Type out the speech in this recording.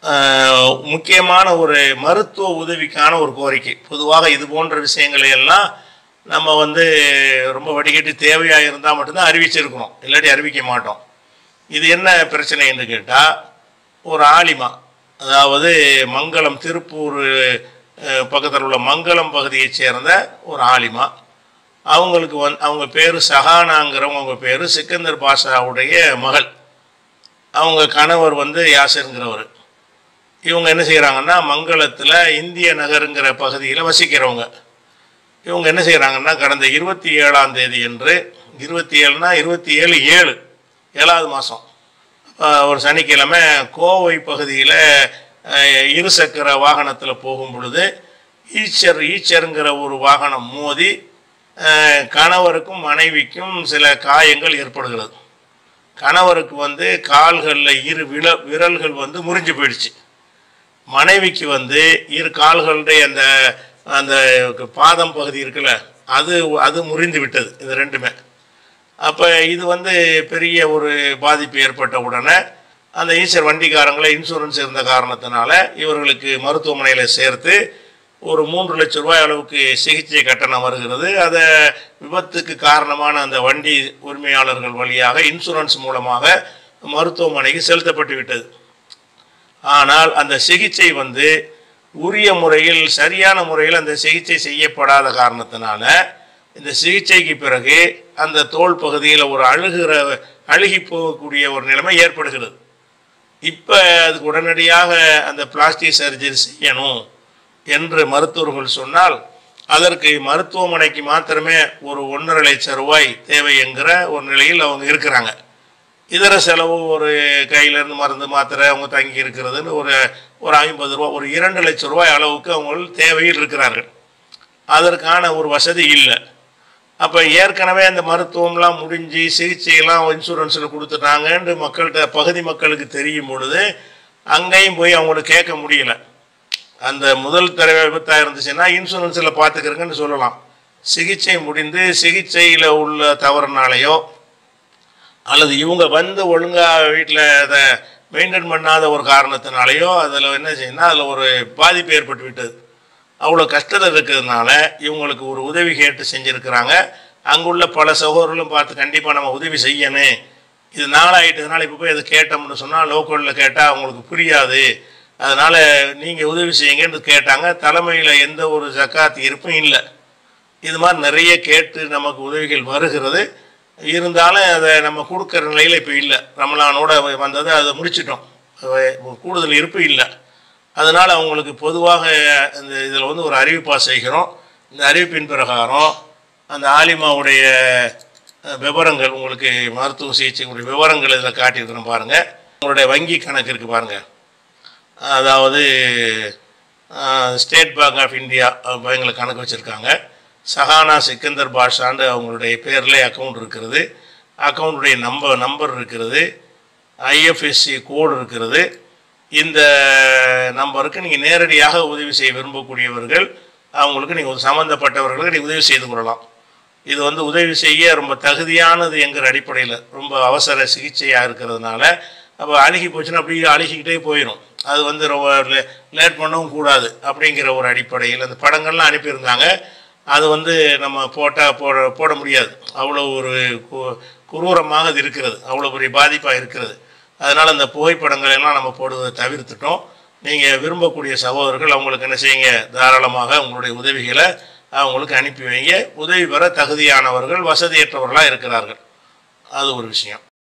ஆஹ், முக்கியமான ஒரு மருத்துவ உதவிக்கான ஒரு கோரிக்கை பொதுவாக இது போன்ற விஷயங்களை எல்லாம் நம்ம வந்து ரொம்ப வடிகட்டி தேவையாக இருந்தால் மட்டும்தான் அறிவிச்சிருக்கணும் இல்லாட்டி அறிவிக்க மாட்டோம் இது என்ன பிரச்சனை என்று கேட்டால் ஒரு ஆலிமா அதாவது மங்களம் திருப்பூர் பக்கத்தில் உள்ள மங்களம் பகுதியைச் சேர்ந்த ஒரு ஆலிமா அவங்களுக்கு வந்து அவங்க பேர் சஹானாங்கிறவங்க அவங்க பேர் சிக்கந்தர் பாஷாவுடைய மகள் அவங்க கணவர் வந்து யாசிருங்கிறவர் இவங்க என்ன செய்கிறாங்கன்னா மங்களத்தில் இந்திய நகருங்கிற பகுதியில் வசிக்கிறவங்க இவங்க என்ன செய்கிறாங்கன்னா கடந்த இருபத்தி ஏழாம் தேதி என்று இருபத்தி ஏழுனா இருபத்தி ஏழு ஏழு ஏழாவது மாதம் ஒரு சனிக்கிழமை கோவை பகுதியில் இருசக்கர வாகனத்தில் போகும் பொழுது ஈச்சர் ஈச்சருங்கிற ஒரு வாகனம் மோதி அஹ், கணவருக்கும் மனைவிக்கும் சில காயங்கள் ஏற்படுகிறது கணவருக்கு வந்து கால்களில் இரு வில விரல்கள் வந்து முறிஞ்சு போயிடுச்சு மனைவிக்கு வந்து இரு கால்களுடைய அந்த அந்த பாதம் பகுதி இருக்குல்ல அது அது முறிந்து விட்டது இது ரெண்டுமே அப்போ இது வந்து பெரிய ஒரு பாதிப்பு ஏற்பட்ட உடனே அந்த ஈஸ்வர் வண்டிக்காரங்களை இன்சூரன்ஸ் இருந்த காரணத்தினால இவர்களுக்கு மருத்துவமனையில் சேர்த்து ஒரு மூன்று லட்சம் ரூபாய் அளவுக்கு சிகிச்சை கட்டணம் வருகிறது அதை விபத்துக்கு காரணமான அந்த வண்டி உரிமையாளர்கள் வழியாக இன்சூரன்ஸ் மூலமாக மருத்துவமனைக்கு செலுத்தப்பட்டு விட்டது ஆனால் அந்த சிகிச்சை வந்து உரிய முறையில் சரியான முறையில் அந்த சிகிச்சை செய்யப்படாத காரணத்தினால இந்த சிகிச்சைக்கு பிறகு அந்த தோல் பகுதியில் ஒரு அழுகிற அழுகி போகக்கூடிய ஒரு நிலைமை ஏற்படுகிறது இப்போ அதுக்கு உடனடியாக அந்த பிளாஸ்டிக் சர்ஜரி செய்யணும் என்று மருத்துவர்கள் சொன்னால் அதற்கு மருத்துவமனைக்கு மாத்திரமே ஒரு ஒன்றரை லட்சம் ரூபாய் தேவை என்கிற ஒரு நிலையில் அவங்க இருக்கிறாங்க இதர செலவு ஒரு கையிலேருந்து மருந்து மாத்திரை அவங்க தங்கி இருக்கிறதுன்னு ஒரு ஒரு ஐம்பது ரூபா ஒரு இரண்டு லட்சம் ரூபாய் அளவுக்கு அவங்க தேவையில் இருக்கிறார்கள் அதற்கான ஒரு வசதி இல்லை அப்போ ஏற்கனவே அந்த மருத்துவம்லாம் முடிஞ்சு சிகிச்சையெல்லாம் இன்சூரன்ஸில் கொடுத்துட்டாங்கன்னு மக்கள்கிட்ட பகுதி மக்களுக்கு தெரியும் பொழுது அங்கேயும் போய் அவங்களுக்கு கேட்க முடியல அந்த முதல் தடவை விபத்தாக இருந்துச்சுன்னா இன்சூரன்ஸில் பார்த்துக்கிறங்கன்னு சொல்லலாம் சிகிச்சை முடிந்து சிகிச்சையில் உள்ள தவறுனாலேயோ அல்லது இவங்க வந்து ஒழுங்காக வீட்டில் அதை மெயின்டைன் பண்ணாத ஒரு காரணத்தினாலேயோ அதில் என்ன செய்யணும்னா அதில் ஒரு பாதிப்பு ஏற்பட்டு விட்டது அவ்வளோ கஷ்டத்தில் இருக்கிறதுனால இவங்களுக்கு ஒரு உதவி கேட்டு செஞ்சுருக்கிறாங்க அங்குள்ள பல சகோதரர்களும் பார்த்து கண்டிப்பாக நம்ம உதவி செய்யணும் இது நாளாயிட்டதுனால இப்போ போய் அதை கேட்டோம்னு சொன்னால் லோக்கலில் கேட்டால் அவங்களுக்கு புரியாது அதனால் நீங்கள் உதவி செய்யுங்கன்னு கேட்டாங்க தலைமையில் எந்த ஒரு ஜக்காத் இருப்பும் இல்லை இது மாதிரி நிறைய கேட்டு நமக்கு உதவிகள் வருகிறது இருந்தாலும் அதை நம்ம கொடுக்குற நிலையில் இப்போ இல்லை ரமலானோட வந்ததை அதை முடிச்சிட்டோம் அது கூடுதல் இருப்பு இல்லை அதனால் அவங்களுக்கு பொதுவாக இந்த இதில் வந்து ஒரு அறிவிப்பாக செய்கிறோம் இந்த அறிவிப்பின் பிரகாரம் அந்த ஆலிமாவுடைய அஹ், விவரங்கள் உங்களுக்கு மருத்துவ சிகிச்சைக்குடைய விவரங்கள் இதில் காட்டியிருக்கிறோம் பாருங்கள் உங்களுடைய வங்கி கணக்கு இருக்குது பாருங்கள் அதாவது ஸ்டேட் பேங்க் ஆஃப் இந்தியா பேங்கில் கணக்கு வச்சுருக்காங்க சஹானா சிக்கந்தர் பாஷாண்டு அவங்களுடைய பேர்லேயே அக்கௌண்ட் இருக்கிறது அக்கௌண்ட்டுடைய நம்பர் நம்பர் இருக்கிறது ஐஎஃப்எஸ்சி கோடு இருக்கிறது இந்த நம்பருக்கு நீங்கள் நேரடியாக உதவி செய்ய விரும்பக்கூடியவர்கள் அவங்களுக்கு நீங்கள் சம்மந்தப்பட்டவர்களுக்கு நீங்கள் உதவி செய்து கொள்ளலாம் இது வந்து உதவி செய்ய ரொம்ப தகுதியானது என்கிற அடிப்படையில் ரொம்ப அவசர சிகிச்சையாக இருக்கிறதுனால அப்போ அழுகி போச்சுன்னா அப்படியே அழுகிக்கிட்டே போயிடும் அது வந்து ரொம்ப லேட் பண்ணவும் கூடாது அப்படிங்கிற ஒரு அடிப்படையில் அந்த படங்கள்லாம் அனுப்பியிருந்தாங்க அது வந்து நம்ம போட்டால் போட போட முடியாது அவ்வளோ ஒரு கு- குரூரமாக அது இருக்கிறது அவ்வளோ பெரிய பாதிப்பாக இருக்கிறது அதனால் அந்த புகைப்படங்கள் எல்லாம் நம்ம போடுவதை தவிர்த்துட்டோம் நீங்கள் விரும்பக்கூடிய சகோதரர்கள் அவங்களுக்கு என்ன செய்யுங்க தாராளமாக உங்களுடைய உதவிகளை அவங்களுக்கு அனுப்பி வைங்க உதவி பெற தகுதியானவர்கள் வசதியற்றவர்களாக இருக்கிறார்கள் அது ஒரு விஷயம்